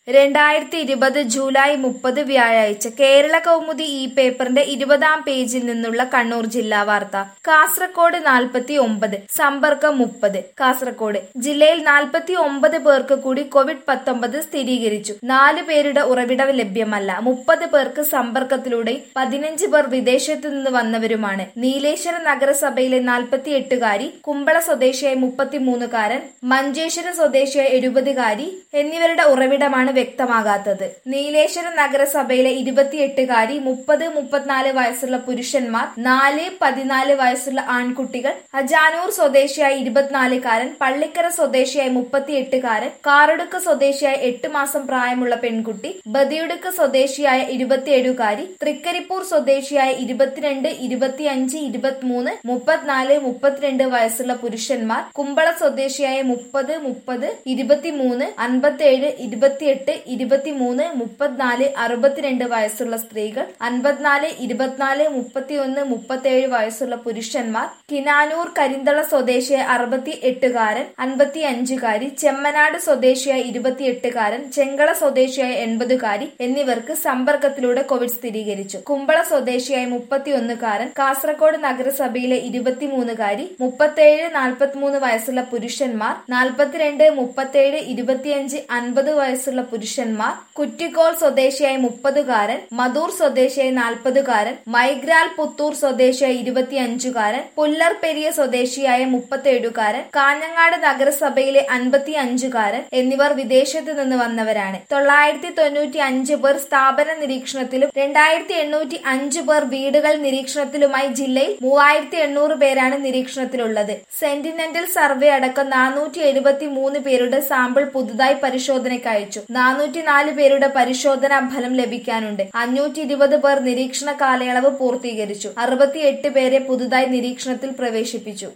രണ്ടായിരത്തി ഇരുപത് ജൂലൈ മുപ്പത് വ്യാഴാഴ്ച കേരള കൗമുദി ഈ പേപ്പറിന്റെ ഇരുപതാം പേജിൽ നിന്നുള്ള കണ്ണൂർ ജില്ലാ വാർത്ത കാസർകോട് നാൽപ്പത്തി ഒമ്പത് സമ്പർക്കം മുപ്പത് കാസർകോട് ജില്ലയിൽ നാൽപ്പത്തി ഒമ്പത് പേർക്ക് കൂടി കോവിഡ് പത്തൊമ്പത് സ്ഥിരീകരിച്ചു നാല് പേരുടെ ഉറവിടം ലഭ്യമല്ല മുപ്പത് പേർക്ക് സമ്പർക്കത്തിലൂടെയും പതിനഞ്ച് പേർ വിദേശത്തു നിന്ന് വന്നവരുമാണ് നീലേശ്വരം നഗരസഭയിലെ നാൽപ്പത്തി എട്ടുകാരി കുമ്പള സ്വദേശിയായ മുപ്പത്തിമൂന്നുകാരൻ മഞ്ചേശ്വരം സ്വദേശിയായ എഴുപതുകാരി എന്നിവരുടെ ഉറവിടമാണ് വ്യക്തമാകാത്തത് നീലേശ്വരം നഗരസഭയിലെ ഇരുപത്തിയെട്ടുകാരി മുപ്പത് മുപ്പത്തിനാല് വയസ്സുള്ള പുരുഷന്മാർ നാല് പതിനാല് വയസ്സുള്ള ആൺകുട്ടികൾ അജാനൂർ സ്വദേശിയായ ഇരുപത്തിനാലുകാരൻ പള്ളിക്കര സ്വദേശിയായ മുപ്പത്തിയെട്ടുകാരൻ കാറടുക്ക സ്വദേശിയായ എട്ട് മാസം പ്രായമുള്ള പെൺകുട്ടി ബദിയുടുക്ക സ്വദേശിയായ ഇരുപത്തിയേഴുകാരി തൃക്കരിപ്പൂർ സ്വദേശിയായ ഇരുപത്തിരണ്ട് ഇരുപത്തിയഞ്ച് ഇരുപത്തിമൂന്ന് മുപ്പത്തിനാല് മുപ്പത്തിരണ്ട് വയസ്സുള്ള പുരുഷന്മാർ കുമ്പള സ്വദേശിയായ മുപ്പത് മുപ്പത് ഇരുപത്തിമൂന്ന് അൻപത്തിയേഴ് ഇരുപത്തിയെട്ട് ഇരുപത്തിമൂന്ന് മുപ്പത്തിനാല് അറുപത്തിരണ്ട് വയസ്സുള്ള സ്ത്രീകൾ അൻപത്തിനാല് ഇരുപത്തിനാല് മുപ്പത്തിയൊന്ന് മുപ്പത്തിയേഴ് വയസ്സുള്ള പുരുഷന്മാർ കിനാനൂർ കരിന്തള സ്വദേശിയായ അറുപത്തി എട്ടുകാരൻ അൻപത്തി അഞ്ചുകാരി ചെമ്മനാട് സ്വദേശിയായ ഇരുപത്തിയെട്ടുകാരൻ ചെങ്കള സ്വദേശിയായ എൺപതുകാരി എന്നിവർക്ക് സമ്പർക്കത്തിലൂടെ കോവിഡ് സ്ഥിരീകരിച്ചു കുമ്പള സ്വദേശിയായ മുപ്പത്തിയൊന്നുകാരൻ കാസർഗോഡ് നഗരസഭയിലെ ഇരുപത്തിമൂന്നുകാരി മുപ്പത്തേഴ് നാൽപ്പത്തിമൂന്ന് വയസ്സുള്ള പുരുഷന്മാർ നാൽപ്പത്തിരണ്ട് മുപ്പത്തേഴ് ഇരുപത്തിയഞ്ച് അൻപത് വയസ്സുള്ള പുരുഷന്മാർ കുറ്റിക്കോൾ സ്വദേശിയായ മുപ്പതുകാരൻ മധൂർ സ്വദേശിയായ നാൽപ്പതുകാരൻ മൈഗ്രാൽ പുത്തൂർ സ്വദേശിയായ ഇരുപത്തിയഞ്ചുകാരൻ പുല്ലർപെരിയ സ്വദേശിയായ മുപ്പത്തേഴുകാരൻ കാഞ്ഞങ്ങാട് നഗരസഭയിലെ അൻപത്തി അഞ്ചുകാരൻ എന്നിവർ വിദേശത്ത് നിന്ന് വന്നവരാണ് തൊള്ളായിരത്തി തൊണ്ണൂറ്റി അഞ്ച് പേർ സ്ഥാപന നിരീക്ഷണത്തിലും രണ്ടായിരത്തി എണ്ണൂറ്റി അഞ്ച് പേർ വീടുകൾ നിരീക്ഷണത്തിലുമായി ജില്ലയിൽ മൂവായിരത്തി എണ്ണൂറ് പേരാണ് നിരീക്ഷണത്തിലുള്ളത് സെന്റിനെന്റൽ സർവേ അടക്കം നാനൂറ്റി എഴുപത്തി മൂന്ന് പേരുടെ സാമ്പിൾ പുതുതായി പരിശോധനയ്ക്ക് അയച്ചു നാനൂറ്റി നാല് പേരുടെ പരിശോധനാ ഫലം ലഭിക്കാനുണ്ട് അഞ്ഞൂറ്റി ഇരുപത് പേർ നിരീക്ഷണ കാലയളവ് പൂർത്തീകരിച്ചു അറുപത്തിയെട്ട് പേരെ പുതുതായി നിരീക്ഷണത്തിൽ പ്രവേശിപ്പിച്ചു